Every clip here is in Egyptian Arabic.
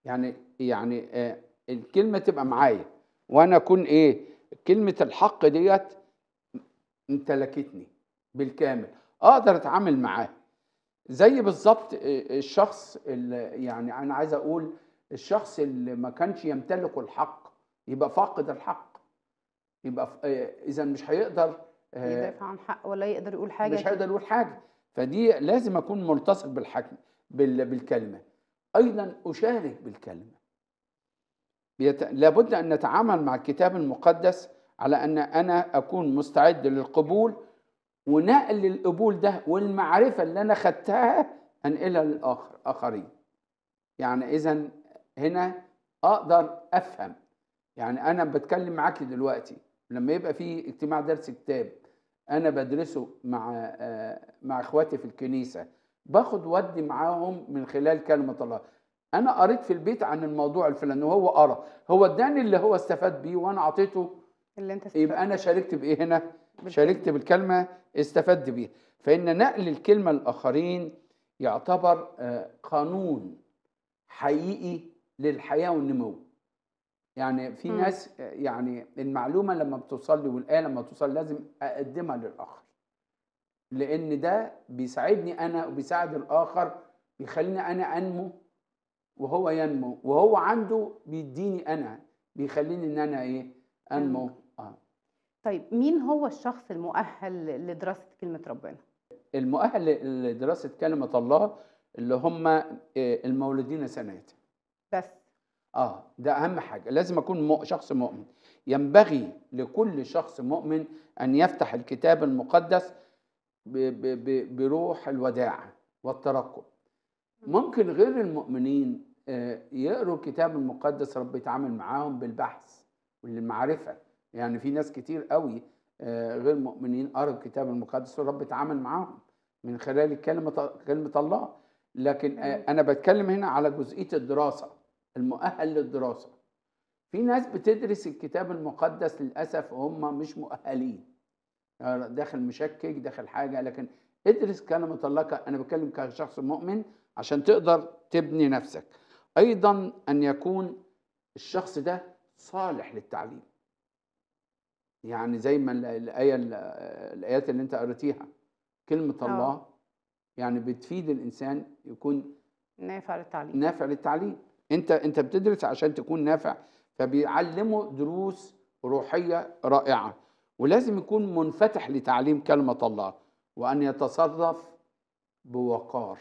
يعني يعني آه، الكلمة تبقى معايا وأنا أكون إيه كلمة الحق ديت امتلكتني بالكامل أقدر أتعامل معاها زي بالظبط آه، الشخص اللي يعني أنا عايز أقول الشخص اللي ما كانش يمتلك الحق يبقى فاقد الحق يبقى إذا مش هيقدر آه، يدافع عن حق ولا يقدر يقول حاجة مش كده. هيقدر يقول حاجه فدي لازم اكون ملتصق بالحكم بال- بالكلمه ايضا اشارك بالكلمه بيت... لابد ان نتعامل مع الكتاب المقدس على ان انا اكون مستعد للقبول ونقل القبول ده والمعرفه اللي انا خدتها انقلها للاخر اخرين يعني اذا هنا اقدر افهم يعني انا بتكلم معاك دلوقتي لما يبقى في اجتماع درس كتاب انا بدرسه مع آه، مع اخواتي في الكنيسه باخد ودي معاهم من خلال كلمه الله انا قريت في البيت عن الموضوع الفلاني وهو قرا هو اداني اللي هو استفاد بيه وانا اعطيته اللي انت يبقى انا شاركت بايه هنا بالكلمة. شاركت بالكلمه استفدت بيها فان نقل الكلمه للاخرين يعتبر آه، قانون حقيقي للحياه والنمو يعني في مم. ناس آه، يعني المعلومه لما بتوصل لي والايه لما توصل لازم اقدمها للاخر لان ده بيساعدني انا وبيساعد الاخر بيخليني انا انمو وهو ينمو وهو عنده بيديني انا بيخليني ان انا ايه انمو اه طيب مين هو الشخص المؤهل لدراسة كلمة ربنا؟ المؤهل لدراسه كلمه الله اللي هم آه، المولودين سنوات بس اه ده اهم حاجه لازم اكون مؤ- شخص مؤمن ينبغي لكل شخص مؤمن ان يفتح الكتاب المقدس ب ب ب بروح الوداعه والترقب ممكن غير المؤمنين آه، يقروا الكتاب المقدس رب يتعامل معاهم بالبحث والمعرفه يعني في ناس كتير قوي آه، غير مؤمنين قروا الكتاب المقدس ورب يتعامل معاهم من خلال كلمه كلمه الله لكن آه، مم. انا بتكلم هنا على جزئيه الدراسه المؤهل للدراسه في ناس بتدرس الكتاب المقدس للاسف هم مش مؤهلين يعني داخل مشكك داخل حاجه لكن ادرس كلمه الله ك- انا بتكلم كشخص مؤمن عشان تقدر تبني نفسك ايضا ان يكون الشخص ده صالح للتعليم يعني زي ما ال- الايه ال- الايات اللي انت قريتيها كلمه آه. الله يعني بتفيد الانسان يكون نافع للتعليم نافع للتعليم انت انت بتدرس عشان تكون نافع فبيعلموا دروس روحيه رائعه ولازم يكون منفتح لتعليم كلمه الله وان يتصرف بوقار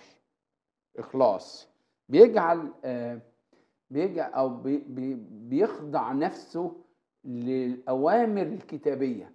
اخلاص بيجعل آه، بيجعل او بي بي بيخضع نفسه للاوامر الكتابيه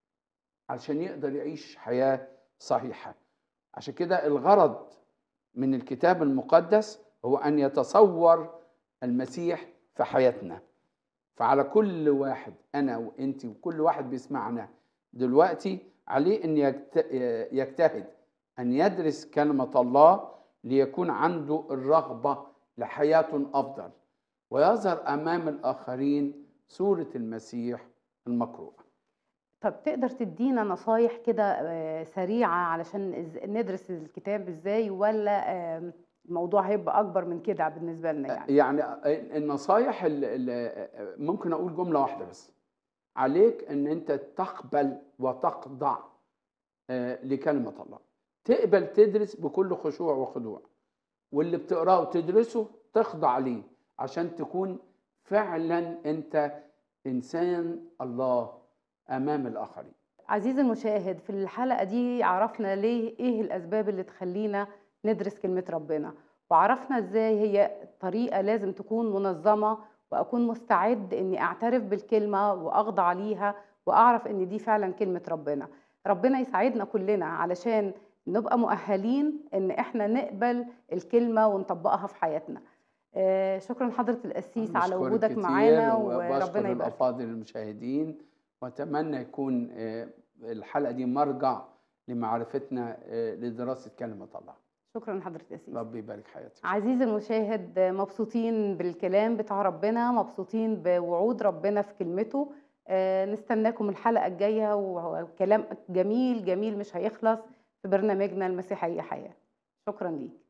عشان يقدر يعيش حياه صحيحه عشان كده الغرض من الكتاب المقدس هو ان يتصور المسيح في حياتنا فعلى كل واحد انا وانت وكل واحد بيسمعنا دلوقتي عليه ان يجت- يجتهد ان يدرس كلمه الله ليكون عنده الرغبه لحياه افضل ويظهر امام الاخرين صوره المسيح المقروءه طب تقدر تدينا نصايح كده آه، سريعة علشان إز- ندرس الكتاب ازاي ولا آم، الموضوع هيبقى أكبر من كده بالنسبة لنا يعني؟ يعني النصايح اللي ممكن اقول جمله واحده بس عليك ان انت تقبل وتخضع آه، لكلمه الله تقبل تدرس بكل خشوع وخضوع واللي بتقراه وتدرسه تخضع ليه عشان تكون فعلا انت انسان الله امام الاخرين عزيزي المشاهد في الحلقة دي عرفنا ليه ايه الأسباب اللي تخلينا ندرس كلمة ربنا وعرفنا ازاي هي طريقة لازم تكون منظمة وأكون مستعد إني أعترف بالكلمة وأخضع ليها وأعرف إن دي فعلا كلمة ربنا ربنا يساعدنا كلنا علشان نبقى مؤهلين إن إحنا نقبل الكلمة ونطبقها في حياتنا آه، شكرا حضرة القسيس على بشكرك وجودك كتير معانا وبشكر وربنا يبارك الافاضل المشاهدين واتمنى يكون آه، الحلقه دي مرجع لمعرفتنا آه، لدراسه كلمه الله شكرا حضرة القسيس ربي يبارك حياتك عزيزي المشاهد مبسوطين بالكلام بتاع ربنا مبسوطين بوعود ربنا في كلمته آه، نستناكم الحلقة الجاية وكلام جميل جميل مش هيخلص في برنامجنا المسيحية حياة شكرا ليك